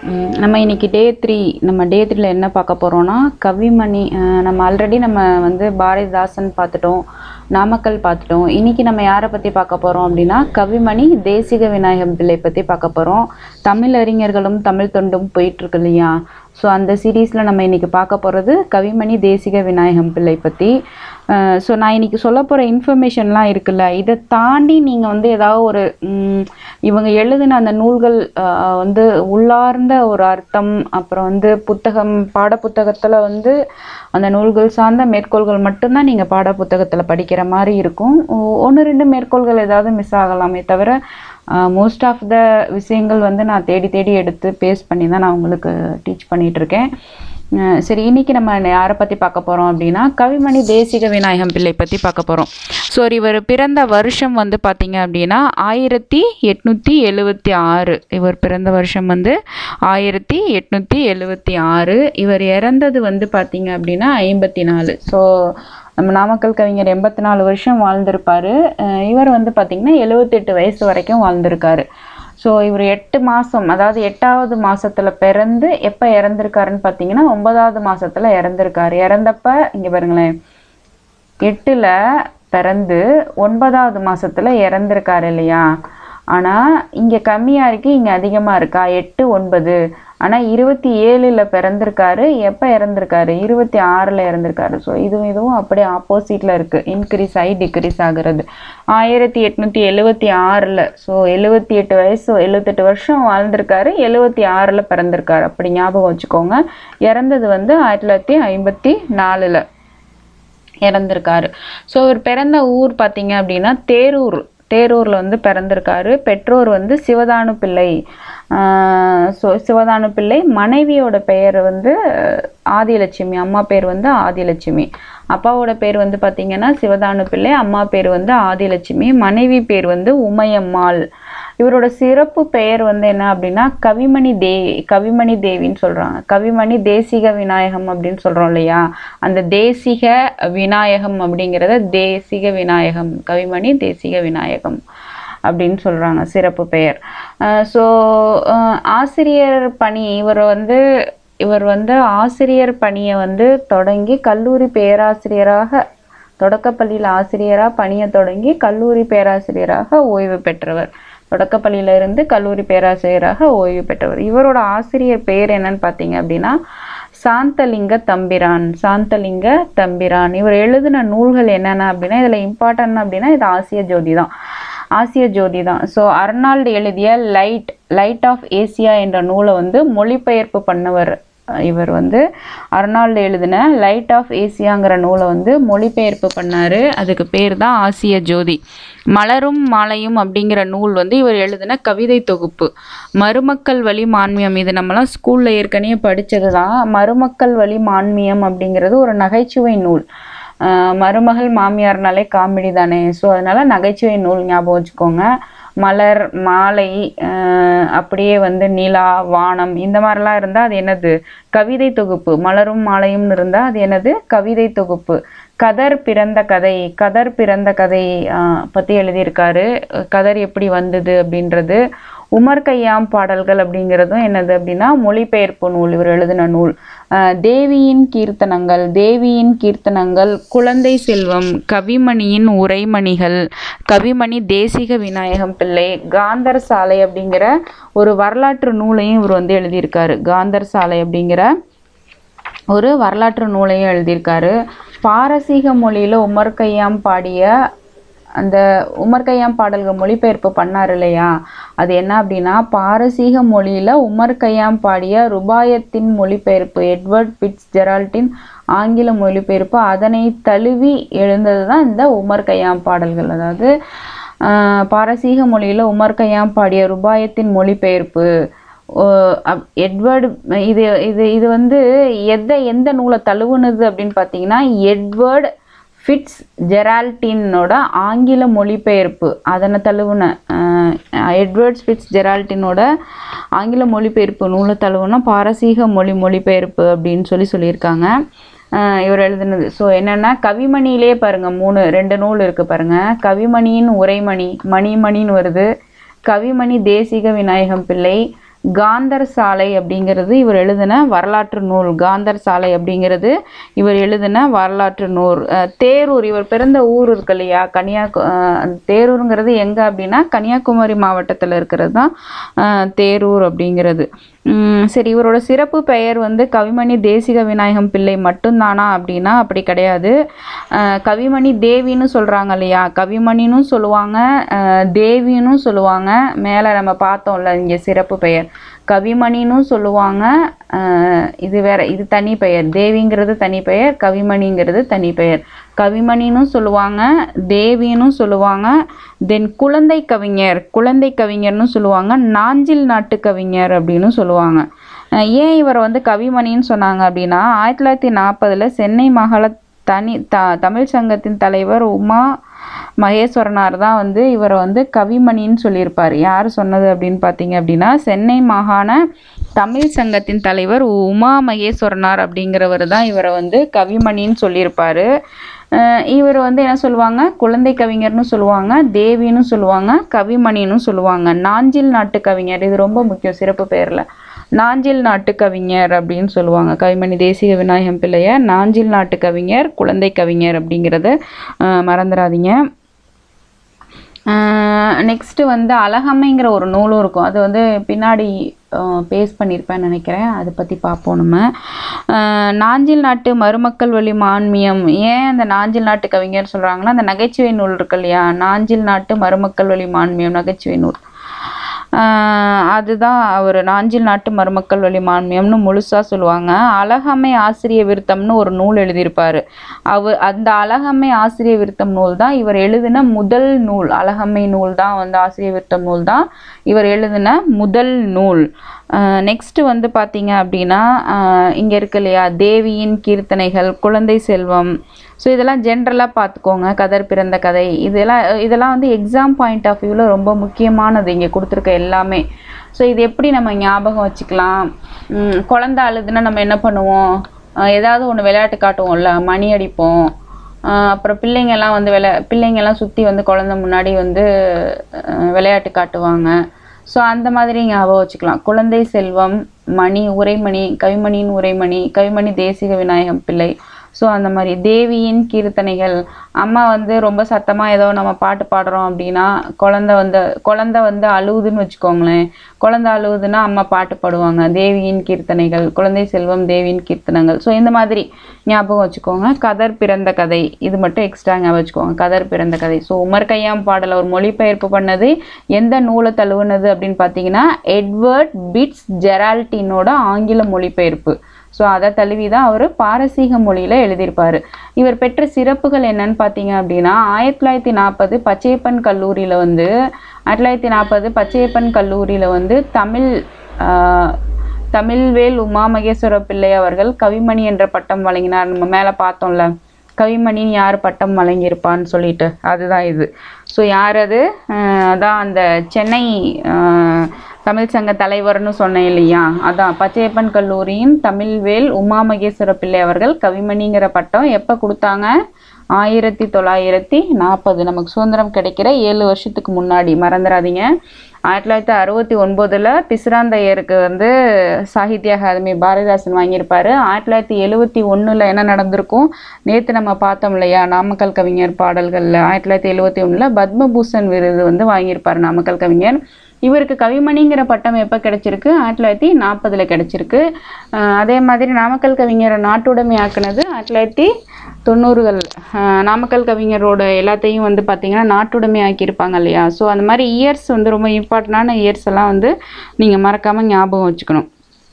ம், நம்ம இன்னைக்கு டே த்ரீ நம்ம டே த்ரீல என்ன பார்க்க போகிறோம்னா கவிமணி அஹ், நம்ம ஆல்ரெடி நம்ம வந்து பாரதிதாசன் பார்த்துட்டோம் நாமக்கல் பார்த்துட்டோம் இன்னைக்கு நம்ம யாரை பற்றி பார்க்க போகிறோம் அப்படின்னா கவிமணி தேசிக விநாயகம் பிள்ளை பற்றி பார்க்க போகிறோம் தமிழ் அறிஞர்களும் தமிழ் தொண்டும் போயிட்டுருக்கு இல்லையா ஸோ அந்த சீரீஸில் நம்ம இன்னைக்கு பார்க்க போகிறது கவிமணி தேசிக விநாயகம் பிள்ளை பற்றி ஸோ நான் இன்னைக்கு சொல்ல போகிற இன்ஃபர்மேஷன்லாம் இருக்குல்ல இதை தாண்டி நீங்கள் வந்து ஏதாவது ஒரு ம், இவங்க எழுதின அந்த நூல்கள் அஹ், வந்து உள்ளார்ந்த ஒரு அர்த்தம் அப்புறம் வந்து புத்தகம் பாடப்புத்தகத்தில் வந்து அந்த நூல்கள் சார்ந்த மேற்கோள்கள் மட்டும்தான் நீங்கள் பாடப்புத்தகத்தில் படிக்கிற மாதிரி இருக்கும் ஒன்று ரெண்டு மேற்கோள்கள் ஏதாவது மிஸ் ஆகலாமே தவிர மோஸ்ட் ஆஃப் த விஷயங்கள் வந்து நான் தேடி தேடி எடுத்து பேஸ் பண்ணி தான் நான் உங்களுக்கு டீச் பண்ணிகிட்ருக்கேன் சரி இன்னைக்கு நம்ம யாரை பற்றி பார்க்க போகிறோம் அப்படின்னா கவிமணி தேசிக விநாயகம் பிள்ளை பற்றி பார்க்க போகிறோம் ஸோ இவர் பிறந்த வருஷம் வந்து பார்த்தீங்க அப்படின்னா ஆயிரத்தி எட்நூற்றி எழுவத்தி ஆறு இவர் பிறந்த வருஷம் வந்து ஆயிரத்தி எட்நூற்றி எழுவத்தி ஆறு இவர் இறந்தது வந்து பார்த்தீங்க அப்படின்னா ஐம்பத்தி நாலு ஸோ நம்ம நாமக்கல் கவிஞர் எண்பத்தி நாலு வருஷம் வாழ்ந்திருப்பாரு அஹ் இவர் வந்து பார்த்தீங்கன்னா எழுவத்தெட்டு வயசு வரைக்கும் வாழ்ந்திருக்காரு ஸோ இவர் எட்டு மாதம் அதாவது எட்டாவது மாசத்துல பிறந்து எப்போ இறந்திருக்காருன்னு பார்த்தீங்கன்னா ஒன்பதாவது மாசத்துல இறந்திருக்காரு இறந்தப்ப இங்கே பாருங்களேன் எட்டில் பிறந்து ஒன்பதாவது மாசத்துல இறந்திருக்காரு இல்லையா ஆனால் இங்கே கம்மியாக இருக்கு இங்கே அதிகமாக இருக்கா எட்டு ஒன்பது ஆனால் இருபத்தி ஏழில் பிறந்திருக்காரு எப்போ இறந்திருக்காரு இருபத்தி ஆறில் இறந்திருக்காரு ஸோ இதுவும் இதுவும் அப்படியே ஆப்போசிட்டில் இருக்குது இன்க்ரீஸ் ஆகி டிக்ரீஸ் ஆகுறது ஆயிரத்தி எட்நூற்றி எழுவத்தி ஆறில் ஸோ எழுவத்தி எட்டு வயசு எழுவத்தெட்டு வருஷம் வாழ்ந்திருக்காரு எழுவத்தி ஆறில் பிறந்திருக்காரு அப்படி ஞாபகம் வச்சுக்கோங்க இறந்தது வந்து ஆயிரத்தி தொள்ளாயிரத்தி ஐம்பத்தி நாலில் இறந்திருக்காரு ஸோ இவர் பிறந்த ஊர் பார்த்தீங்க அப்படின்னா தேரூர் தேரூரில் வந்து பிறந்திருக்காரு பெற்றோர் வந்து சிவதானு பிள்ளை ஸோ சிவதானு பிள்ளை மனைவியோட பெயர் வந்து ஆதிலட்சுமி அம்மா பேர் வந்து ஆதிலட்சுமி அப்பாவோட பேர் வந்து பார்த்தீங்கன்னா சிவதானு பிள்ளை அம்மா பேர் வந்து ஆதிலட்சுமி மனைவி பேர் வந்து உமையம்மாள் இவரோட சிறப்பு பெயர் வந்து என்ன அப்படின்னா கவிமணி தே கவிமணி தேவின்னு சொல்றாங்க கவிமணி தேசிக விநாயகம் அப்படின்னு சொல்றோம் இல்லையா அந்த தேசிக விநாயகம் அப்படிங்கிறத தேசிக விநாயகம் கவிமணி தேசிக விநாயகம் அப்படின்னு சொல்றாங்க சிறப்பு பெயர் ஸோ ஆசிரியர் பணி இவர் வந்து இவர் வந்து ஆசிரியர் பணியை வந்து தொடங்கி கல்லூரி பேராசிரியராக தொடக்கப்பள்ளியில் ஆசிரியராக பணியை தொடங்கி கல்லூரி பேராசிரியராக ஓய்வு பெற்றவர் தொடக்கப்பள்ளியில இருந்து கல்லூரி பேராசிரியராக ஓய்வு பெற்றவர் இவரோட ஆசிரியர் பெயர் என்னன்னு பார்த்தீங்க அப்படின்னா சாந்தலிங்க தம்பிரான் சாந்தலிங்க தம்பிரான் இவர் எழுதின நூல்கள் என்னென்ன அப்படின்னா இதில் இம்பார்ட்டன்ட் அப்படின்னா இது ஆசிய ஜோதி தான் ஆசிய ஜோதி தான் ஸோ அர்னால்டு எழுதிய லைட் லைட் ஆஃப் ஏசியா என்ற நூலை வந்து மொழிபெயர்ப்பு பண்ணவர் இவர் வந்து அர்னால்டு எழுதின லைட் ஆஃப் ஏசியாங்கிற நூலை வந்து மொழிபெயர்ப்பு பண்ணாரு அதுக்கு பேர் தான் ஆசிய ஜோதி மலரும் மாலையும் அப்படிங்கிற நூல் வந்து இவர் எழுதின கவிதை தொகுப்பு மருமக்கள் வழி மான்மியம் இது நம்மலாம் ஸ்கூலில் ஏற்கனவே படித்தது தான் மருமக்கள் வழி மான்மியம் அப்படிங்கிறது ஒரு நகைச்சுவை நூல் ஆஹ் மருமகள் மாமியார்னாலே காமெடி தானே ஸோ அதனால நகைச்சுவை நூல் ஞாபகம் வச்சுக்கோங்க மலர் மாலை ஆஹ் அப்படியே வந்து நிலா வானம் இந்த மாதிரிலாம் இருந்தால் அது என்னது கவிதை தொகுப்பு மலரும் மாலையும்னு இருந்தால் அது என்னது கவிதை தொகுப்பு கதர் பிறந்த கதை கதர் பிறந்த கதை ஆஹ் பற்றி எழுதியிருக்காரு கதர் எப்படி வந்தது அப்படின்றது உமர் கய்யாம் பாடல்கள் அப்படிங்கிறதும் என்னது அப்படின்னா மொழிபெயர்ப்பு நூல் இவர் எழுதின நூல் ஆஹ் தேவியின் கீர்த்தனங்கள் தேவியின் கீர்த்தனங்கள் குழந்தை செல்வம் கவிமணியின் உரைமணிகள் கவிமணி தேசிக விநாயகம் பிள்ளை காந்தர் சாலை அப்படிங்கிற ஒரு வரலாற்று நூலையும் இவர் வந்து எழுதியிருக்காரு காந்தர் சாலை அப்படிங்கிற ஒரு வரலாற்று நூலையும் எழுதியிருக்காரு பாரசீக மொழியில் உமர் கய்யாம் பாடிய அந்த உமர் கய்யாம் பாடல்கள் மொழிபெயர்ப்பு பண்ணார் இல்லையா அது என்ன அப்படின்னா பாரசீக மொழியில் உமர் கய்யாம் பாடிய ருபாயத்தின் மொழிபெயர்ப்பு எட்வர்ட் பிட்ஸ் ஜெரால்டின் ஆங்கில மொழிபெயர்ப்பு அதனை தழுவி எழுந்தது தான் இந்த உமர் கய்யாம் பாடல்கள் அதாவது ஆஹ், பாரசீக மொழியில் உமர் கய்யாம் பாடிய ருபாயத்தின் மொழிபெயர்ப்பு ஓ, அப்- எட்வர்டு இது இது இது வந்து எதை எந்த நூலை தழுவுனது அப்படின்னு பார்த்தீங்கன்னா எட்வர்ட் ஃபிட்ஸ் ஜெரால்டினோட ஆங்கில மொழிபெயர்ப்பு அதனை தழுவுன அஹ், எட்வர்ட் ஃபிட்ஸ் ஜெரால்டினோட ஆங்கில மொழிபெயர்ப்பு நூலை தழுவுன பாரசீக மொழி மொழிபெயர்ப்பு அப்படின்னு சொல்லி சொல்லியிருக்காங்க அஹ், இவர் எழுதுனது ஸோ என்னென்னா கவிமணியிலே பாருங்க மூணு ரெண்டு நூல் இருக்குது பாருங்க கவிமணியின் உரைமணி மணிமணின்னு வருது கவிமணி தேசிக விநாயகம் பிள்ளை காந்தர் சாலை அப்படிங்கிறது இவர் எழுதின வரலாற்று நூல் காந்தர் சாலை அப்படிங்கிறது இவர் எழுதின வரலாற்று நூல் அஹ் தேரூர் இவர் பிறந்த ஊர் இருக்கு இல்லையா கன்னியாகு அஹ் தேரூருங்கிறது எங்கே அப்படின்னா கன்னியாகுமரி மாவட்டத்தில் இருக்கிறது தான் அஹ் தேரூர் அப்படிங்கிறது உம் சரி இவரோட சிறப்பு பெயர் வந்து கவிமணி தேசிக விநாயகம் பிள்ளை மட்டும்தானா அப்படின்னா அப்படி கிடையாது அஹ் கவிமணி தேவின்னு சொல்கிறாங்க இல்லையா கவிமணின்னு சொல்லுவாங்க அஹ் தேவின்னு சொல்லுவாங்க மேலே நம்ம பார்த்தோம்ல இங்கே சிறப்பு பெயர் கவிமணின்னு சொல்லுவாங்க அஹ் இது வேற இது தனி பெயர் தேவிங்கிறது தனி பெயர் கவிமணிங்கிறது தனி பெயர் கவிமணின்னு சொல்லுவாங்க தேவின்னு சொல்லுவாங்க தென் குழந்தை கவிஞர் குழந்தை கவிஞர்னு சொல்லுவாங்க நாஞ்சில் நாட்டு கவிஞர் அப்படின்னு சொல்லுவாங்க அஹ் ஏன் இவரை வந்து கவிமணின்னு சொன்னாங்க அப்படின்னா ஆயிரத்தி தொள்ளாயிரத்தி நாற்பதில் சென்னை மகள தனி த தமிழ் சங்கத்தின் தலைவர் உமா மகேஸ்வரனார் தான் வந்து இவரை வந்து கவிமணின்னு சொல்லியிருப்பார் யார் சொன்னது அப்படின்னு பார்த்தீங்க அப்படின்னா சென்னை மாகாண தமிழ் சங்கத்தின் தலைவர் உமா மகேஸ்வரனார் அப்படிங்கிறவர் தான் இவரை வந்து கவிமணின்னு சொல்லியிருப்பார் இவர் வந்து என்ன சொல்லுவாங்க குழந்தை கவிஞர்னு சொல்லுவாங்க தேவின்னு சொல்லுவாங்க கவிமணின்னு சொல்லுவாங்க நாஞ்சில் நாட்டு கவிஞர் இது ரொம்ப முக்கியம் சிறப்பு பெயரில் நாஞ்சில் நாட்டு கவிஞர் அப்படின்னு சொல்லுவாங்க கவிமணி தேசிக விநாயகம் பிள்ளைய நாஞ்சில் நாட்டு கவிஞர் குழந்தை கவிஞர் அப்படிங்கிறத அஹ், மறந்துடாதீங்க நெக்ஸ்ட்டு வந்து அழகம்மைங்கிற ஒரு நூலும் இருக்கும் அது வந்து பின்னாடி பேஸ் பண்ணியிருப்பேன்னு நினைக்கிறேன் அதை பற்றி பார்ப்போம் நம்ம அஹ், நாஞ்சில் நாட்டு மருமக்கள் வழி மான்மியம் ஏன் அந்த நாஞ்சில் நாட்டு கவிஞர் சொல்கிறாங்கன்னா அந்த நகைச்சுவை நூல் இருக்கு இல்லையா நாஞ்சில் நாட்டு மருமக்கள் வழி மான்மியம் நகைச்சுவை நூல் ஆஹ் அதுதான் அவர் நாஞ்சில் நாட்டு மருமக்கள் வழி மான்மியம்னு முழுசாக சொல்லுவாங்க அழகம்மை ஆசிரிய விருத்தம்னு ஒரு நூல் எழுதியிருப்பார் அவர் அந்த அழகம்மை ஆசிரிய விருத்தம் நூல் தான் இவர் எழுதின முதல் நூல் அழகம்மை நூல் தான் வந்து ஆசிரிய விருத்தம் நூல் தான் இவர் எழுதின முதல் நூல் நெக்ஸ்ட் வந்து பார்த்தீங்க அப்படின்னா இங்கே இருக்கு இல்லையா தேவியின் கீர்த்தனைகள் குழந்தை செல்வம் ஸோ இதெல்லாம் ஜென்ரலாக பார்த்துக்கோங்க கதர் பிறந்த கதை இதெல்லாம் இதெல்லாம் வந்து எக்ஸாம் பாயிண்ட் ஆஃப் வியூவில் ரொம்ப முக்கியமானது இங்கே கொடுத்துருக்க எல்லாமே ஸோ இது எப்படி நம்ம ஞாபகம் வச்சுக்கலாம் உம், குழந்தை அழுதுன்னா நம்ம என்ன பண்ணுவோம் அஹ் ஏதாவது ஒன்று விளையாட்டு காட்டுவோம்ல மணி அடிப்போம் ஆஹ் அப்புறம் பிள்ளைங்கெல்லாம் வந்து விளை பிள்ளைங்கெல்லாம் சுற்றி வந்து குழந்தை முன்னாடி வந்து அஹ் விளையாட்டு காட்டுவாங்க ஸோ அந்த மாதிரி ஞாபகம் வச்சுக்கலாம் குழந்தை செல்வம் மணி உரைமணி கவிமணியின் உரைமணி கவிமணி தேசிக விநாயகம் பிள்ளை ஸோ அந்த மாதிரி தேவியின் கீர்த்தனைகள் அம்மா வந்து ரொம்ப சத்தமாக ஏதோ நம்ம பாட்டு பாடுறோம் அப்படின்னா குழந்தை வந்து குழந்தை வந்து அழுவுதுன்னு வச்சுக்கோங்களேன் குழந்தை அழுவுதுன்னா அம்மா பாட்டு பாடுவாங்க தேவியின் கீர்த்தனைகள் குழந்தை செல்வம் தேவியின் கீர்த்தனங்கள் ஸோ இந்த மாதிரி ஞாபகம் வச்சுக்கோங்க கதர் பிறந்த கதை இது மட்டும் எக்ஸ்ட்ரா ஞாபகம் வச்சுக்கோங்க கதர் பிறந்த கதை ஸோ உமர் கையாம் பாடலை ஒரு மொழிபெயர்ப்பு பண்ணது எந்த நூலை தழுவுனது அப்படின்னு பார்த்தீங்கன்னா எட்வர்ட் பிட்ஸ் ஜெரால்டினோட ஆங்கில மொழிபெயர்ப்பு ஸோ அதை தழுவி தான் அவர் பாரசீக மொழியில் எழுதியிருப்பார் இவர் பெற்ற சிறப்புகள் என்னன்னு பார்த்தீங்க அப்படின்னா ஆயிரத்தி தொள்ளாயிரத்தி நாற்பது பச்சையப்பன் கல்லூரியில் வந்து ஆயிரத்தி தொள்ளாயிரத்தி நாற்பது பச்சையப்பன் கல்லூரியில் வந்து தமிழ் ஆஹ், தமிழ்வேல் உமா மகேஸ்வர பிள்ளை அவர்கள் கவிமணி என்ற பட்டம் வழங்கினார் நம்ம மேலே பார்த்தோம்ல கவிமணின்னு யார் பட்டம் வழங்கியிருப்பான்னு சொல்லிட்டு அதுதான் இது ஸோ யார் அது அஹ் அதான் அந்த சென்னை அஹ், தமிழ் சங்க தலைவர்னு சொன்னேன் இல்லையா அதான் பச்சையப்பன் கல்லூரியின் தமிழ்வேல் உமா மகேஸ்வர பிள்ளை அவர்கள் கவிமணிங்கிற பட்டம் எப்போ கொடுத்தாங்க ஆயிரத்தி தொள்ளாயிரத்தி நாற்பது நமக்கு சுதந்திரம் கிடைக்கிற ஏழு வருஷத்துக்கு முன்னாடி மறந்துடாதீங்க ஆயிரத்தி தொள்ளாயிரத்தி அறுபத்தி ஒன்பதில் பிசிராந்தையருக்கு வந்து சாகித்ய அகாதமி பாரதிதாசன் வாங்கியிருப்பாரு ஆயிரத்தி தொள்ளாயிரத்தி எழுவத்தி ஒன்றில் என்ன நடந்திருக்கும் நேற்று நம்ம பார்த்தோம் இல்லையா நாமக்கல் கவிஞர் பாடல்களில் ஆயிரத்தி தொள்ளாயிரத்தி எழுவத்தி ஒன்றில் பத்மபூஷன் விருது வந்து வாங்கியிருப்பார் நாமக்கல் கவிஞர் இவருக்கு கவிமணிங்கிற பட்டம் எப்போ கிடைச்சிருக்கு ஆயிரத்தி தொள்ளாயிரத்தி நாற்பதில் கிடைச்சிருக்கு அஹ் அதே மாதிரி நாமக்கல் கவிஞரை நாட்டுடைமை ஆக்குனது ஆயிரத்தி தொள்ளாயிரத்தி தொண்ணூறுகள் அஹ் நாமக்கல் கவிஞரோட எல்லாத்தையும் வந்து பார்த்திங்கன்னா நாட்டுடைமை ஆக்கியிருப்பாங்க இல்லையா ஸோ அந்த மாதிரி இயர்ஸ் வந்து ரொம்ப இம்பார்ட்டண்டான இயர்ஸ் எல்லாம் வந்து நீங்கள் மறக்காமல் ஞாபகம் வச்சுக்கணும்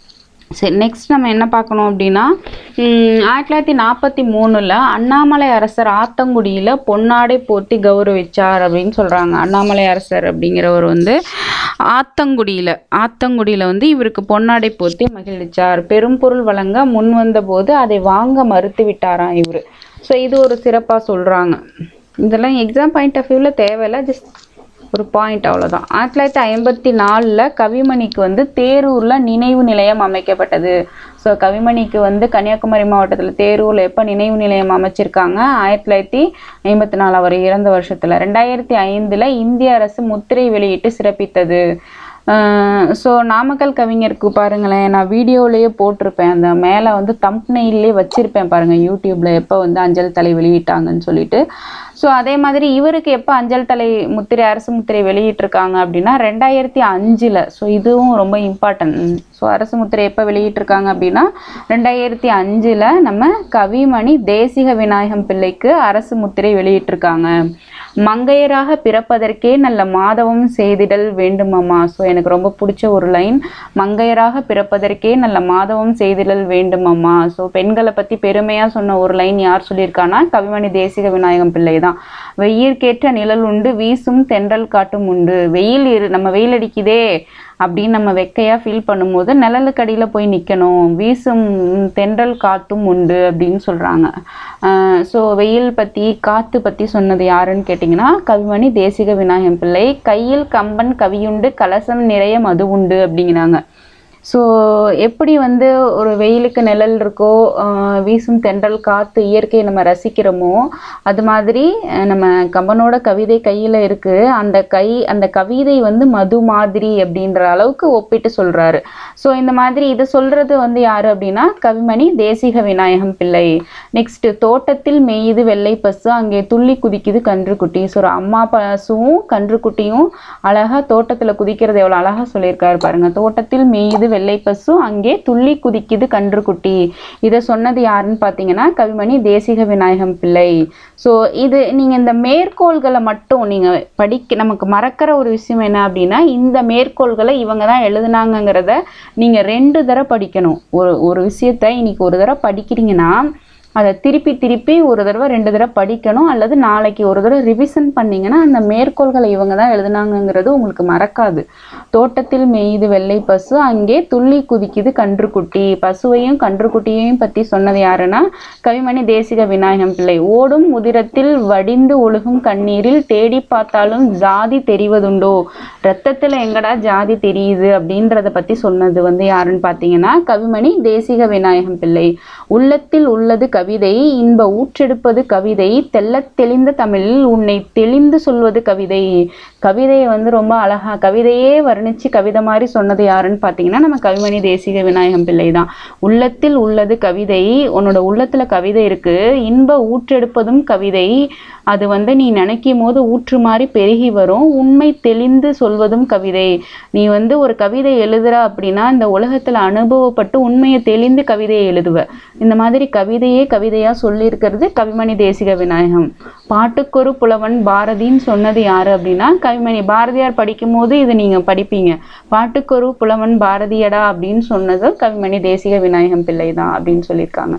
சரி நெக்ஸ்ட் நம்ம என்ன பார்க்கணும் அப்படின்னா உம், ஆயிரத்தி தொள்ளாயிரத்தி நாற்பத்தி மூணில் அண்ணாமலை அரசர் ஆத்தங்குடியில் பொன்னாடை போட்டி கௌரவிச்சார் அப்படின்னு சொல்கிறாங்க அண்ணாமலை அரசர் அப்படிங்கிறவர் வந்து ஆத்தங்குடியில் ஆத்தங்குடியில் வந்து இவருக்கு பொன்னாடை போத்தி மகிழ்ச்சார் பெரும்பொருள் வழங்க முன் வந்தபோது அதை வாங்க மறுத்து விட்டாராம் இவர் ஸோ இது ஒரு சிறப்பாக சொல்கிறாங்க இதெல்லாம் எக்ஸாம் பாயிண்ட் ஆஃப் வியூவில் தேவையில்ல ஜஸ்ட் ஒரு பாயிண்ட் அவ்வளோதான் ஆயிரத்தி தொள்ளாயிரத்தி ஐம்பத்தி நாலில் கவிமணிக்கு வந்து தேரூரில் நினைவு நிலையம் அமைக்கப்பட்டது ஸோ கவிமணிக்கு வந்து கன்னியாகுமரி மாவட்டத்தில் தேரூரில் எப்போ நினைவு நிலையம் அமைச்சிருக்காங்க ஆயிரத்தி தொள்ளாயிரத்தி ஐம்பத்தி நாலு அவர் இறந்த வருஷத்தில் ரெண்டாயிரத்தி ஐந்தில் இந்திய அரசு முத்திரை வெளியிட்டு சிறப்பித்தது ஸோ நாமக்கல் கவிஞருக்கு பாருங்களேன் நான் வீடியோலேயே போட்டிருப்பேன் அந்த மேலே வந்து தம்ப்னெயிலே வச்சுருப்பேன் பாருங்கள் யூடியூப்பில் எப்போ வந்து அஞ்சல் தலை வெளியிட்டாங்கன்னு சொல்லிட்டு ஸோ அதே மாதிரி இவருக்கு எப்போ அஞ்சல் தலை முத்திரை அரசு முத்திரை வெளியிட்டிருக்காங்க அப்படின்னா ரெண்டாயிரத்தி அஞ்சில் ஸோ இதுவும் ரொம்ப இம்பார்ட்டன்ட் ஸோ அரசு முத்திரை எப்போ வெளியிட்டிருக்காங்க அப்படின்னா ரெண்டாயிரத்தி அஞ்சில் நம்ம கவிமணி தேசிக விநாயகம் பிள்ளைக்கு அரசு முத்திரை வெளியிட்டிருக்காங்க மங்கையராக பிறப்பதற்கே நல்ல மாதவம் செய்திடல் வேண்டுமம்மா ஸோ எனக்கு ரொம்ப பிடிச்ச ஒரு லைன் மங்கையராக பிறப்பதற்கே நல்ல மாதவம் செய்திடல் வேண்டுமம்மா ஸோ பெண்களை பற்றி பெருமையாக சொன்ன ஒரு லைன் யார் சொல்லியிருக்கான்னா கவிமணி தேசிக விநாயகம் பிள்ளை தான் வெயிற்கேற்ற நிழல் உண்டு வீசும் தென்றல் காட்டும் உண்டு வெயில் இரு நம்ம வெயில் அடிக்குதே அப்படின்னு நம்ம வெக்கையாக ஃபீல் பண்ணும்போது நிழலுக்கடியில் போய் நிற்கணும் வீசும் தென்றல் காத்தும் உண்டு அப்படின்னு சொல்கிறாங்க ஸோ வெயில் பற்றி காற்று பற்றி சொன்னது யாருன்னு கேட்டிங்கன்னா கவிமணி தேசிக விநாயகம் பிள்ளை கையில் கம்பன் கவியுண்டு கலசம் நிறைய மது உண்டு அப்படிங்கிறாங்க ஸோ எப்படி வந்து ஒரு வெயிலுக்கு நிழல் இருக்கோ ஆஹ் வீசும் தென்றல் காற்று இயற்கையை நம்ம ரசிக்கிறோமோ அது மாதிரி அஹ் நம்ம கம்பனோட கவிதை கையில் இருக்குது அந்த கை அந்த கவிதை வந்து மது மாதிரி அப்படின்ற அளவுக்கு ஒப்பிட்டு சொல்கிறாரு ஸோ இந்த மாதிரி இது சொல்கிறது வந்து யார் அப்படின்னா கவிமணி தேசிக விநாயகம் பிள்ளை நெக்ஸ்ட் தோட்டத்தில் மேயுது வெள்ளை பசு அங்கே துள்ளி குதிக்குது கன்றுக்குட்டி ஸோ ஒரு அம்மா பசுவும் கன்றுக்குட்டியும் அழகாக தோட்டத்தில் குதிக்கிறது எவ்வளோ அழகாக சொல்லியிருக்காரு பாருங்க தோட்டத்தில் மேயுது வெள்ளை பசு அங்கே துள்ளி குதிக்குது கன்றுக்குட்டி இதை சொன்னது யாருன்னு பார்த்தீங்கன்னா கவிமணி தேசிக விநாயகம் பிள்ளை ஸோ இது நீங்கள் இந்த மேற்கோள்களை மட்டும் நீங்கள் படிக்க நமக்கு மறக்கிற ஒரு விஷயம் என்ன அப்படின்னா இந்த மேற்கோள்களை இவங்க தான் எழுதுனாங்கங்கிறத நீங்கள் ரெண்டு தடவை படிக்கணும் ஒரு ஒரு விஷயத்த இன்னைக்கு ஒரு தடவை படிக்கிறீங்கன்னா அதை திருப்பி திருப்பி ஒரு தடவை ரெண்டு தடவை படிக்கணும் அல்லது நாளைக்கு ஒரு தடவை ரிவிஷன் பண்ணீங்கன்னா அந்த மேற்கோள்களை இவங்க தான் எழுதுனாங்கங்கிறது உங்களுக்கு மறக்காது தோட்டத்தில் மேயுது வெள்ளை பசு அங்கே துள்ளி குதிக்குது கன்றுக்குட்டி பசுவையும் கன்றுக்குட்டியையும் பற்றி சொன்னது யாருன்னா கவிமணி தேசிக விநாயகம் பிள்ளை ஓடும் உதிரத்தில் வடிந்து ஒழுகும் கண்ணீரில் தேடி பார்த்தாலும் ஜாதி தெரிவதுண்டோ ரத்தத்தில் எங்கடா ஜாதி தெரியுது அப்படின்றத பற்றி சொன்னது வந்து யாருன்னு பார்த்தீங்கன்னா கவிமணி தேசிக விநாயகம் பிள்ளை உள்ளத்தில் உள்ளது கவிதை இன்ப ஊற்றெடுப்பது கவிதை தெள்ளத் தெளிந்த தமிழில் உன்னை தெளிந்து சொல்வது கவிதை கவிதையை வந்து ரொம்ப அழகா கவிதையே வர்ணிச்சு கவிதை மாதிரி சொன்னது யாருன்னு பார்த்தீங்கன்னா நம்ம கவிமணி தேசிக விநாயகம் பிள்ளை தான் உள்ளத்தில் உள்ளது கவிதை உன்னோட உள்ளத்துல கவிதை இருக்கு இன்ப ஊற்றெடுப்பதும் கவிதை அது வந்து நீ நினைக்கும் போது ஊற்று மாதிரி பெருகி வரும் உண்மை தெளிந்து சொல்வதும் கவிதை நீ வந்து ஒரு கவிதை எழுதுற அப்படின்னா இந்த உலகத்துல அனுபவப்பட்டு உண்மையை தெளிந்து கவிதையை எழுதுவ இந்த மாதிரி கவிதையே கவிதையா சொல்லியிருக்கிறது கவிமணி தேசிக விநாயகம் பாட்டுக்கொரு புலவன் பாரதின்னு சொன்னது யாரு அப்படின்னா கவிமணி பாரதியார் படிக்கும்போது இது நீங்க படிப்பீங்க பாட்டுக்கொரு புலவன் பாரதியடா அப்படின்னு சொன்னது கவிமணி தேசிக விநாயகம் பிள்ளை தான் அப்படின்னு சொல்லியிருக்காங்க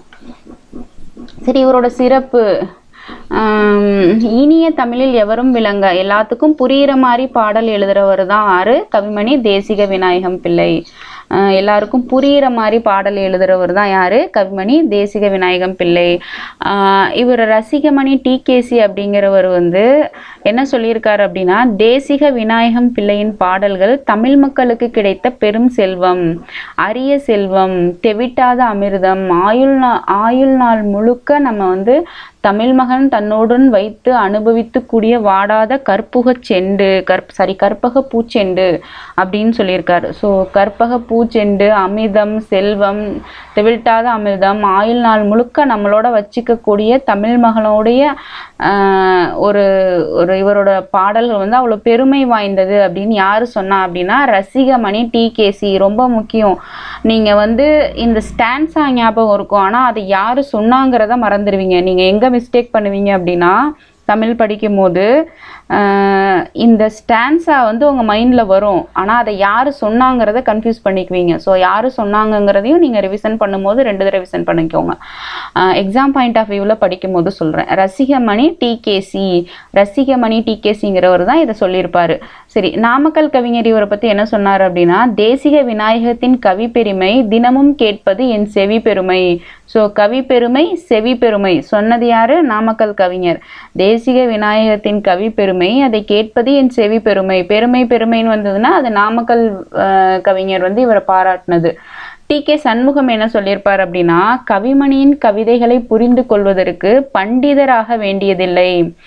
சரி இவரோட சிறப்பு ஆம், இனிய தமிழில் எவரும் விளங்க எல்லாத்துக்கும் புரியிற மாதிரி பாடல் எழுதுறவர் தான் ஆறு கவிமணி தேசிக விநாயகம் பிள்ளை ஆஹ் எல்லாருக்கும் புரியிற மாதிரி பாடல் எழுதுறவர் தான் யாரு கவிமணி தேசிக விநாயகம் பிள்ளை ஆஹ் இவர் ரசிகமணி டிகேசி அப்படிங்கிறவர் வந்து என்ன சொல்லியிருக்காரு அப்படின்னா தேசிக விநாயகம் பிள்ளையின் பாடல்கள் தமிழ் மக்களுக்கு கிடைத்த பெரும் செல்வம் அரிய செல்வம் தெவிட்டாத அமிர்தம் ஆயுள் நா ஆயுள் நாள் முழுக்க நம்ம வந்து தமிழ் மகன் தன்னோடுன் வைத்து அனுபவித்து கூடிய வாடாத கற்புகச் செண்டு கற் சாரி கற்பக பூச்செண்டு அப்படின்னு சொல்லியிருக்காரு ஸோ கற்பக பூச்செண்டு அமிர்தம் செல்வம் தெவிட்டாத அமிர்தம் ஆயுள் நாள் முழுக்க நம்மளோட வச்சிக்கக்கூடிய தமிழ் மகனுடைய ஆஹ், ஒரு ஒரு இவரோட பாடல்கள் வந்து அவ்வளோ பெருமை வாய்ந்தது அப்படின்னு யார் சொன்னா அப்படின்னா ரசிகமணி டிகேசி ரொம்ப முக்கியம் நீங்கள் வந்து இந்த ஸ்டான்ஸா ஞாபகம் இருக்கும் ஆனால் அது யார் சொன்னாங்கிறத மறந்துடுவீங்க நீங்கள் எங்கே மிஸ்டேக் பண்ணுவீங்க அப்படின்னா தமிழ் படிக்கும்போது ஆஹ், இந்த ஸ்டான்ஸா வந்து உங்கள் மைண்டில் வரும் ஆனால் அதை யார் சொன்னாங்கிறத கன்ஃபியூஸ் பண்ணிக்குவீங்க ஸோ யார் சொன்னாங்கங்கிறதையும் நீங்கள் ரிவிஷன் பண்ணும்போது ரெண்டு தடவை ரிவிஷன் பண்ணிக்கோங்க எக்ஸாம் பாயிண்ட் ஆஃப் வியூவில் படிக்கும்போது சொல்கிறேன் ரசிகமணி டிகேசி ரசிகமணி டிகேசிங்கிறவர் தான் இதை சொல்லியிருப்பாரு சரி நாமக்கல் கவிஞர் இவரை பற்றி என்ன சொன்னார் அப்படின்னா தேசிக விநாயகத்தின் கவி பெருமை தினமும் கேட்பது என் செவி பெருமை ஸோ கவி பெருமை செவி பெருமை சொன்னது யாரு நாமக்கல் கவிஞர் தேசிக விநாயகத்தின் கவி பெருமை அதை கேட்பது என் செவி பெருமை பெருமை பெருமைன்னு வந்ததுன்னா அது நாமக்கல் அஹ், கவிஞர் வந்து இவரை பாராட்டினது டி கே சண்முகம் என்ன சொல்லியிருப்பார் அப்படின்னா கவிமணியின் கவிதைகளை புரிந்து கொள்வதற்கு பண்டிதராக வேண்டியதில்லை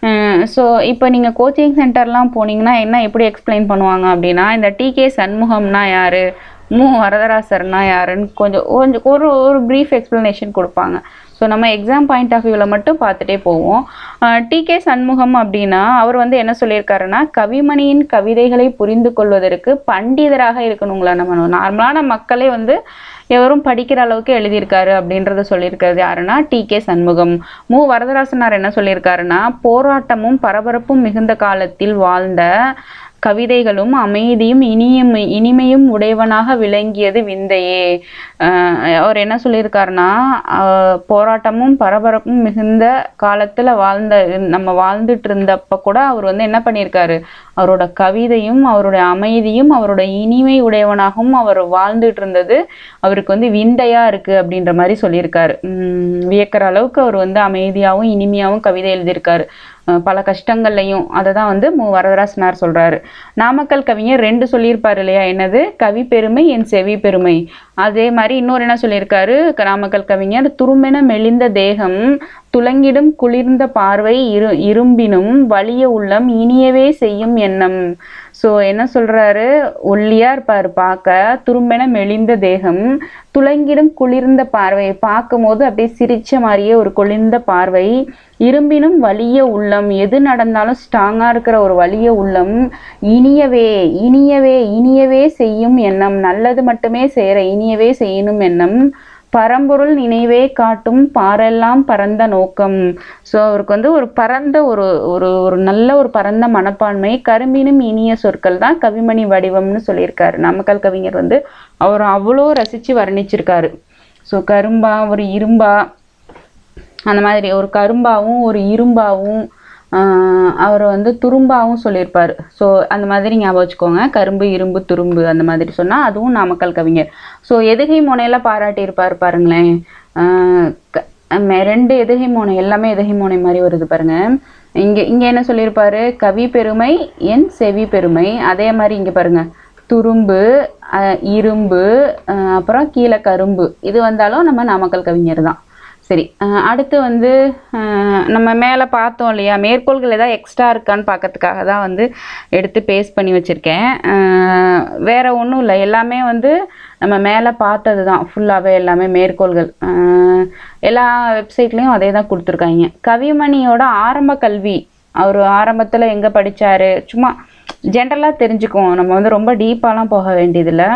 ஸோ இப்போ நீங்கள் கோச்சிங் சென்டர்லாம் போனீங்கன்னா என்ன எப்படி எக்ஸ்பிளைன் பண்ணுவாங்க அப்படின்னா இந்த டிகே சண்முகம்னா யார் மு வரதராசர்னா யாருன்னு கொஞ்சம் கொஞ்சம் ஒரு ஒரு ப்ரீஃப் எக்ஸ்ப்ளனேஷன் கொடுப்பாங்க ஸோ நம்ம எக்ஸாம் பாயிண்ட் ஆஃப் வியூவில் மட்டும் பார்த்துட்டே போவோம் டிகே சண்முகம் அப்படின்னா அவர் வந்து என்ன சொல்லியிருக்காருன்னா கவிமணியின் கவிதைகளை புரிந்து கொள்வதற்கு பண்டிதராக இருக்கணுங்களா நம்ம நார்மலான மக்களே வந்து எவரும் படிக்கிற அளவுக்கு எழுதியிருக்காரு அப்படின்றத சொல்லியிருக்கிறது யாருன்னா டி கே சண்முகம் மு வரதராசனார் என்ன சொல்லியிருக்காருன்னா போராட்டமும் பரபரப்பும் மிகுந்த காலத்தில் வாழ்ந்த கவிதைகளும் அமைதியும் இனியும் இனிமையும் உடையவனாக விளங்கியது விந்தையே அஹ் அவர் என்ன சொல்லியிருக்காருன்னா அஹ் போராட்டமும் பரபரப்பும் மிகுந்த காலத்துல வாழ்ந்த நம்ம வாழ்ந்துட்டு இருந்தப்ப கூட அவர் வந்து என்ன பண்ணியிருக்காரு அவரோட கவிதையும் அவருடைய அமைதியும் அவரோட இனிமை உடையவனாகவும் அவர் வாழ்ந்துட்டு இருந்தது அவருக்கு வந்து விந்தையா இருக்கு அப்படின்ற மாதிரி சொல்லியிருக்காரு உம் வியக்கிற அளவுக்கு அவர் வந்து அமைதியாகவும் இனிமையாகவும் கவிதை எழுதியிருக்காரு அஹ் பல கஷ்டங்கள்லையும் அதை தான் வந்து மு வரதராசனார் சொல்றாரு நாமக்கல் கவிஞர் ரெண்டு சொல்லியிருப்பாரு இல்லையா என்னது கவி பெருமை என் செவி பெருமை அதே மாதிரி இன்னொரு என்ன சொல்லியிருக்காரு க- நாமக்கல் கவிஞர் துருமென மெலிந்த தேகம் துலங்கிடும் குளிர்ந்த பார்வை இரு இரும்பினும் வலிய உள்ளம் இனியவே செய்யும் எண்ணம் ஸோ என்ன சொல்றாரு ஒல்லியா இருப்பாரு பார்க்க துரும்பென மெலிந்த தேகம் துலங்கிடும் குளிர்ந்த பார்வை பார்க்கும்போது அப்படியே சிரிச்ச மாதிரியே ஒரு குளிர்ந்த பார்வை இரும்பினும் வலிய உள்ளம் எது நடந்தாலும் ஸ்ட்ராங்கா இருக்கிற ஒரு வலிய உள்ளம் இனியவே இனியவே இனியவே செய்யும் எண்ணம் நல்லது மட்டுமே செய்யற இனியவே செய்யணும் எண்ணம் பரம்பொருள் நினைவே காட்டும் பாரெல்லாம் பரந்த நோக்கம் ஸோ அவருக்கு வந்து ஒரு பரந்த ஒரு ஒரு ஒரு நல்ல ஒரு பரந்த மனப்பான்மை கரும்பினும் இனிய சொற்கள் தான் கவிமணி வடிவம்னு சொல்லியிருக்காரு நாமக்கல் கவிஞர் வந்து அவர் அவ்வளோ ரசிச்சு வர்ணிச்சிருக்காரு ஸோ கரும்பா ஒரு இரும்பா அந்த மாதிரி ஒரு கரும்பாவும் ஒரு இரும்பாவும் ஆஹ் அவர் வந்து துரும்பாவும் சொல்லியிருப்பார் ஸோ அந்த மாதிரி ஞாபகம் வச்சுக்கோங்க கரும்பு இரும்பு துரும்பு அந்த மாதிரி சொன்னால் அதுவும் நாமக்கல் கவிஞர் ஸோ எதுகை முனையில பாராட்டியிருப்பார் பாருங்களேன் ஆஹ் க- ம- ரெண்டு எதுகை மோனை எல்லாமே எதுகை மோனை மாதிரி வருது பாருங்க இங்க இங்க என்ன சொல்லியிருப்பாரு கவி பெருமை என் செவி பெருமை அதே மாதிரி இங்க பாருங்க துரும்பு அஹ் இரும்பு அஹ் அப்புறம் கீழே கரும்பு இது வந்தாலும் நம்ம நாமக்கல் கவிஞர் தான் சரி அஹ் அடுத்து வந்து அஹ் நம்ம மேலே பார்த்தோம் இல்லையா மேற்கோள்கள் ஏதாவது எக்ஸ்ட்ரா இருக்கான்னு பார்க்கறதுக்காக தான் வந்து எடுத்து பேஸ்ட் பண்ணி வச்சுருக்கேன் வேற ஒன்றும் இல்லை எல்லாமே வந்து நம்ம மேலே பார்த்தது தான் ஃபுல்லாகவே எல்லாமே மேற்கோள்கள் அஹ் எல்லா வெப்சைட்லேயும் அதே தான் கொடுத்துருக்காங்க கவிமணியோட ஆரம்ப கல்வி அவர் ஆரம்பத்தில் எங்கே படிச்சாரு சும்மா ஜென்ரலாக தெரிஞ்சுக்குவோம் நம்ம வந்து ரொம்ப டீப்பாலாம் போக வேண்டியதில்லை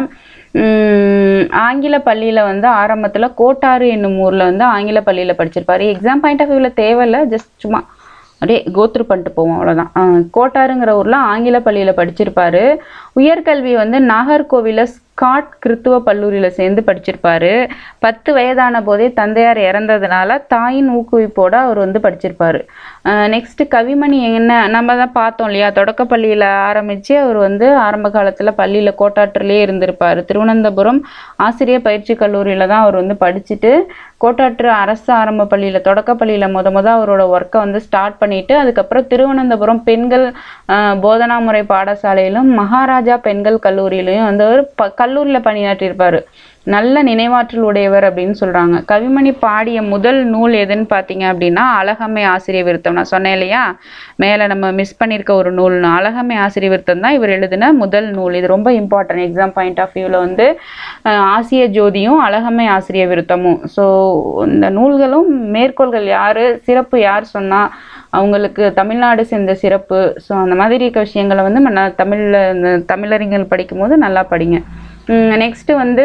உம் ஆங்கில பள்ளியில் வந்து ஆரம்பத்தில் கோட்டாறு என்னும் ஊரில் வந்து ஆங்கில பள்ளியில் படிச்சிருப்பாரு எக்ஸாம் பாயிண்ட் ஆஃப் வியூவில் தேவையில்ல ஜஸ்ட் சும்மா அப்படியே கோத்ரு பண்ணிட்டு போவோம் அவ்வளோதான் கோட்டாருங்கிற ஊரில் ஆங்கில பள்ளியில் படிச்சிருப்பாரு உயர்கல்வி வந்து நாகர்கோவிலில் ஸ்காட் கிறித்துவ கல்லூரியில் சேர்ந்து படிச்சிருப்பாரு பத்து வயதான போதே தந்தையார் இறந்ததுனால தாயின் ஊக்குவிப்போட அவர் வந்து படிச்சிருப்பாரு நெக்ஸ்ட் கவிமணி என்ன நம்ம தான் பார்த்தோம் இல்லையா தொடக்கப்பள்ளியில் ஆரம்பித்து அவர் வந்து ஆரம்ப காலத்தில் பள்ளியில் கோட்டாற்றுலேயே இருந்திருப்பார் திருவனந்தபுரம் ஆசிரியர் பயிற்சி கல்லூரியில் தான் அவர் வந்து படிச்சுட்டு கோட்டாற்று அரசு ஆரம்ப பள்ளியில் தொடக்கப்பள்ளியில் முத முத அவரோட ஒர்க்கை வந்து ஸ்டார்ட் பண்ணிட்டு அதுக்கப்புறம் திருவனந்தபுரம் பெண்கள் ஆஹ், போதனா முறை பாடசாலையிலும் மகாராஜா பெண்கள் கல்லூரியிலையும் வந்து அவர் ப கல்லூரியில் பணியாற்றியிருப்பார் நல்ல நினைவாற்றல் உடையவர் அப்படின்னு சொல்றாங்க கவிமணி பாடிய முதல் நூல் எதுன்னு பார்த்தீங்க அப்படின்னா அழகம்மை ஆசிரிய விருத்தம் நான் சொன்னேன் இல்லையா மேலே நம்ம மிஸ் பண்ணியிருக்க ஒரு நூல் அழகம்மை ஆசிரிய விருத்தம் தான் இவர் எழுதின முதல் நூல் இது ரொம்ப இம்பார்ட்டன்ட் எக்ஸாம் பாயிண்ட் ஆஃப் வியூவில் வந்து அஹ், ஆசிய ஜோதியும் அழகம்மை ஆசிரிய விருத்தமும் ஸோ இந்த நூல்களும் மேற்கோள்கள் யார் சிறப்பு யார் சொன்னா அவங்களுக்கு தமிழ்நாடு சேர்ந்த சிறப்பு ஸோ அந்த மாதிரி இருக்க விஷயங்களை வந்து நம்ம ந- தமிழ்ல இந்த தமிழறிஞர்கள் படிக்கும்போது நல்லா படிங்க நெக்ஸ்ட் வந்து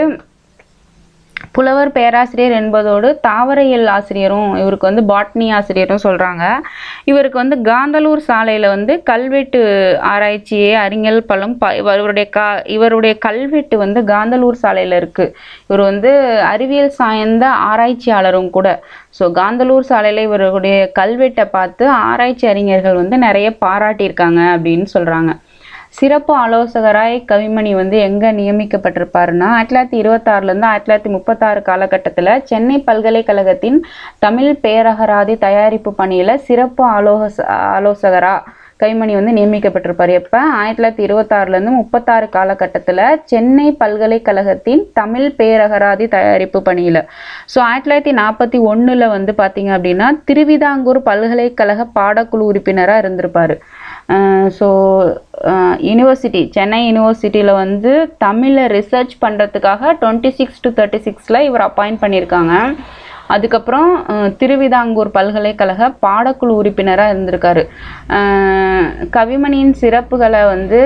புலவர் பேராசிரியர் என்பதோடு தாவரையியல் ஆசிரியரும் இவருக்கு வந்து பாட்னி ஆசிரியரும் சொல்றாங்க இவருக்கு வந்து காந்தலூர் சாலையில வந்து கல்வெட்டு ஆராய்ச்சியே அறிஞர் பலம் ப இவருடைய கா இவருடைய கல்வெட்டு வந்து காந்தலூர் சாலையில இருக்கு இவர் வந்து அறிவியல் சார்ந்த ஆராய்ச்சியாளரும் கூட ஸோ காந்தலூர் சாலையில இவருடைய கல்வெட்டை பார்த்து ஆராய்ச்சி அறிஞர்கள் வந்து நிறைய பாராட்டியிருக்காங்க அப்படின்னு சொல்றாங்க சிறப்பு ஆலோசகராய் கவிமணி வந்து எங்கே நியமிக்கப்பட்டிருப்பாருன்னா ஆயிரத்தி தொள்ளாயிரத்தி இருபத்தாறுலேருந்து ஆயிரத்தி தொள்ளாயிரத்தி முப்பத்தாறு காலகட்டத்தில் சென்னை பல்கலைக்கழகத்தின் தமிழ் பேரகராதி தயாரிப்பு பணியில் சிறப்பு ஆலோச ஆலோசகராக கவிமணி வந்து நியமிக்கப்பட்டிருப்பார் எப்போ ஆயிரத்தி தொள்ளாயிரத்தி இருபத்தாறுலேருந்து முப்பத்தாறு காலகட்டத்தில் சென்னை பல்கலைக்கழகத்தின் தமிழ் பேரகராதி தயாரிப்பு பணியில் ஸோ ஆயிரத்தி தொள்ளாயிரத்தி நாற்பத்தி ஒன்றில் வந்து பார்த்தீங்க அப்படின்னா திருவிதாங்கூர் பல்கலைக்கழக பாடக்குழு உறுப்பினராக இருந்திருப்பார் ஸோ யூனிவர்சிட்டி சென்னை யூனிவர்சிட்டியில் வந்து தமிழை ரிசர்ச் பண்ணுறதுக்காக டுவெண்ட்டி சிக்ஸ் டு தேர்ட்டி சிக்ஸில் இவர் அப்பாயிண்ட் பண்ணியிருக்காங்க அதுக்கப்புறம் அஹ், திருவிதாங்கூர் பல்கலைக்கழக பாடக்குழு உறுப்பினராக இருந்திருக்காரு அஹ், கவிமணியின் சிறப்புகளை வந்து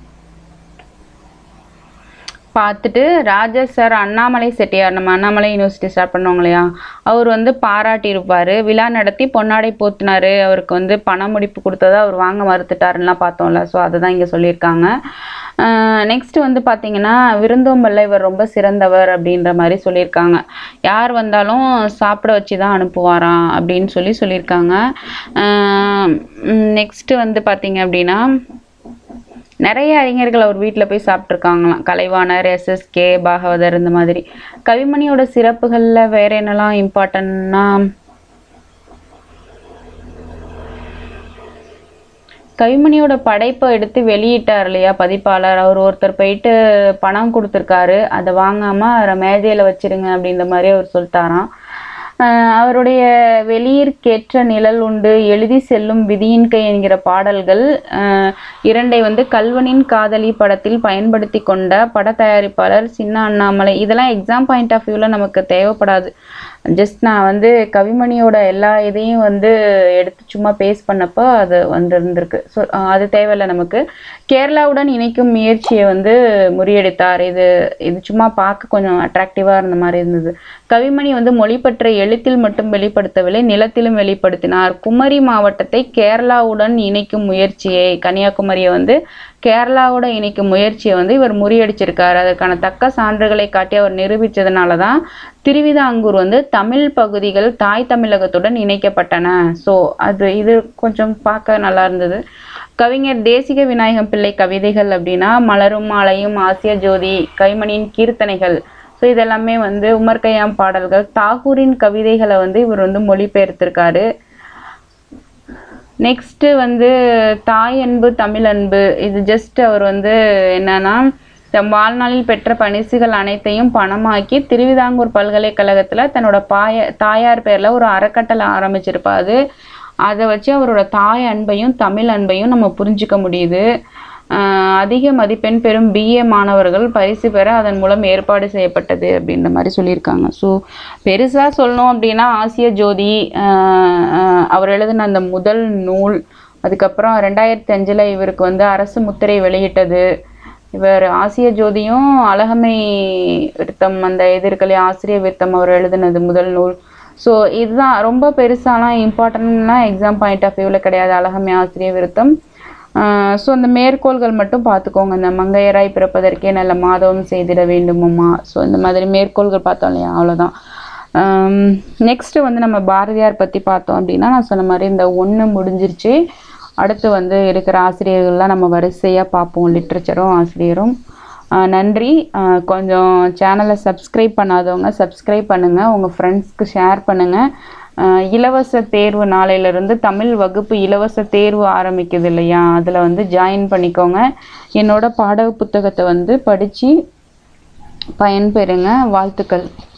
பார்த்துட்டு ராஜா சார் அண்ணாமலை செட்டியார் நம்ம அண்ணாமலை யூனிவர்சிட்டி ஸ்டார்ட் பண்ணோங்க இல்லையா அவர் வந்து பாராட்டியிருப்பார் விழா நடத்தி பொன்னாடை போத்தினாரு அவருக்கு வந்து பண முடிப்பு கொடுத்ததை அவர் வாங்க மறுத்துட்டாருலாம் பார்த்தோம்ல ஸோ அதை தான் இங்கே சொல்லியிருக்காங்க நெக்ஸ்ட் வந்து பார்த்தீங்கன்னா விருந்தோம்பல்ல இவர் ரொம்ப சிறந்தவர் அப்படின்ற மாதிரி சொல்லியிருக்காங்க யார் வந்தாலும் சாப்பிட வச்சு தான் அனுப்புவாராம் அப்படின்னு சொல்லி சொல்லியிருக்காங்க நெக்ஸ்ட் வந்து பார்த்தீங்க அப்படின்னா நிறைய அறிஞர்கள் அவர் வீட்டில் போய் சாப்பிட்ருக்காங்களாம் கலைவாணர் எஸ்எஸ்கே பாகவதர் இந்த மாதிரி கவிமணியோட சிறப்புகளில் வேற என்னெல்லாம் இம்பார்ட்டன்னா கவிமணியோட படைப்பை எடுத்து வெளியிட்டார் இல்லையா பதிப்பாளர் அவர் ஒருத்தர் போயிட்டு பணம் கொடுத்துருக்காரு அதை வாங்காமல் அவரை மேஜையில் வச்சிருங்க அப்படின்ற மாதிரி அவர் சொல்லிட்டாராம் ஆஹ் அவருடைய வெளியிற்கேற்ற நிழல் உண்டு எழுதி செல்லும் விதியின் கை என்கிற பாடல்கள் ஆஹ் இரண்டை வந்து கல்வனின் காதலி படத்தில் பயன்படுத்தி கொண்ட பட தயாரிப்பாளர் சின்ன அண்ணாமலை இதெல்லாம் எக்ஸாம் பாயிண்ட் ஆஃப் வியூவில் நமக்கு தேவைப்படாது ஜஸ்ட் நான் வந்து கவிமணியோட எல்லா இதையும் வந்து எடுத்து சும்மா பேஸ் பண்ணப்போ அது வந்து இருந்திருக்கு ஸோ அது தேவையில்லை நமக்கு கேரளாவுடன் இணைக்கும் முயற்சியை வந்து முறியடித்தார் இது இது சும்மா பார்க்க கொஞ்சம் அட்ராக்டிவாக இருந்த மாதிரி இருந்தது கவிமணி வந்து மொழிப்பற்ற எழுத்தில் மட்டும் வெளிப்படுத்தவில்லை நிலத்திலும் வெளிப்படுத்தினார் குமரி மாவட்டத்தை கேரளாவுடன் இணைக்கும் முயற்சியை கன்னியாகுமரியை வந்து கேரளாவோட இணைக்கும் முயற்சியை வந்து இவர் முறியடிச்சிருக்காரு அதற்கான தக்க சான்றுகளை காட்டி அவர் நிரூபித்ததுனால தான் திருவிதாங்கூர் வந்து தமிழ் பகுதிகள் தாய் தமிழகத்துடன் இணைக்கப்பட்டன ஸோ அது இது கொஞ்சம் பார்க்க நல்லா இருந்தது கவிஞர் தேசிக விநாயகம் பிள்ளை கவிதைகள் அப்படின்னா மலரும் மாலையும் ஆசிய ஜோதி கைமணியின் கீர்த்தனைகள் ஸோ இதெல்லாமே வந்து உமர் கய்யாம் பாடல்கள் தாகூரின் கவிதைகளை வந்து இவர் வந்து மொழிபெயர்த்திருக்காரு நெக்ஸ்ட்டு வந்து தாய் அன்பு தமிழ் அன்பு இது ஜஸ்ட் அவர் வந்து என்னன்னா தம் வாழ்நாளில் பெற்ற பரிசுகள் அனைத்தையும் பணமாக்கி திருவிதாங்கூர் பல்கலைக்கழகத்தில் தன்னோட பாய தாயார் பேரில் ஒரு அறக்கட்டளை ஆரம்பிச்சிருப்பாரு அதை வச்சு அவரோட தாய் அன்பையும் தமிழ் அன்பையும் நம்ம புரிஞ்சுக்க முடியுது ஆஹ் அதிக மதிப்பெண் பெறும் பிஏ மாணவர்கள் பரிசு பெற அதன் மூலம் ஏற்பாடு செய்யப்பட்டது அப்படின்ற மாதிரி சொல்லியிருக்காங்க ஸோ பெருசாக சொல்லணும் அப்படின்னா ஆசிய ஜோதி ஆஹ் ஆஹ் அவர் எழுதின அந்த முதல் நூல் அதுக்கப்புறம் ரெண்டாயிரத்தி அஞ்சில் இவருக்கு வந்து அரசு முத்திரை வெளியிட்டது இவர் ஆசிய ஜோதியும் அழகமை விருத்தம் அந்த எதிர்கலை ஆசிரிய விருத்தம் அவர் எழுதினது முதல் நூல் ஸோ இதுதான் ரொம்ப பெருசாலாம் இம்பார்ட்டன்ட்லாம் எக்ஸாம் பாயிண்ட் ஆஃப் வியூவில் கிடையாது அழகமை ஆசிரிய விருத்தம் ஸோ அந்த மேற்கோள்கள் மட்டும் பார்த்துக்கோங்க இந்த மங்கையராய் பிறப்பதற்கே நல்ல மாதவம் செய்திட வேண்டுமம்மா ஸோ இந்த மாதிரி மேற்கோள்கள் பார்த்தோம் இல்லையா அவ்வளோதான் நெக்ஸ்ட்டு வந்து நம்ம பாரதியார் பற்றி பார்த்தோம் அப்படின்னா நான் சொன்ன மாதிரி இந்த ஒன்று முடிஞ்சிருச்சு அடுத்து வந்து இருக்கிற ஆசிரியர்கள்லாம் நம்ம வரிசையாக பார்ப்போம் லிட்ரேச்சரும் ஆசிரியரும் ஆஹ் நன்றி ஆஹ் கொஞ்சம் சேனலை சப்ஸ்கிரைப் பண்ணாதவங்க சப்ஸ்கிரைப் பண்ணுங்கள் உங்கள் ஃப்ரெண்ட்ஸ்க்கு ஷேர் பண்ணுங்கள் ஆஹ் இலவச தேர்வு நாளையிலேருந்து தமிழ் வகுப்பு இலவச தேர்வு ஆரம்பிக்குது இல்லையா அதில் வந்து ஜாயின் பண்ணிக்கோங்க என்னோட பாட புத்தகத்தை வந்து படித்து பயன்பெறுங்க வாழ்த்துக்கள்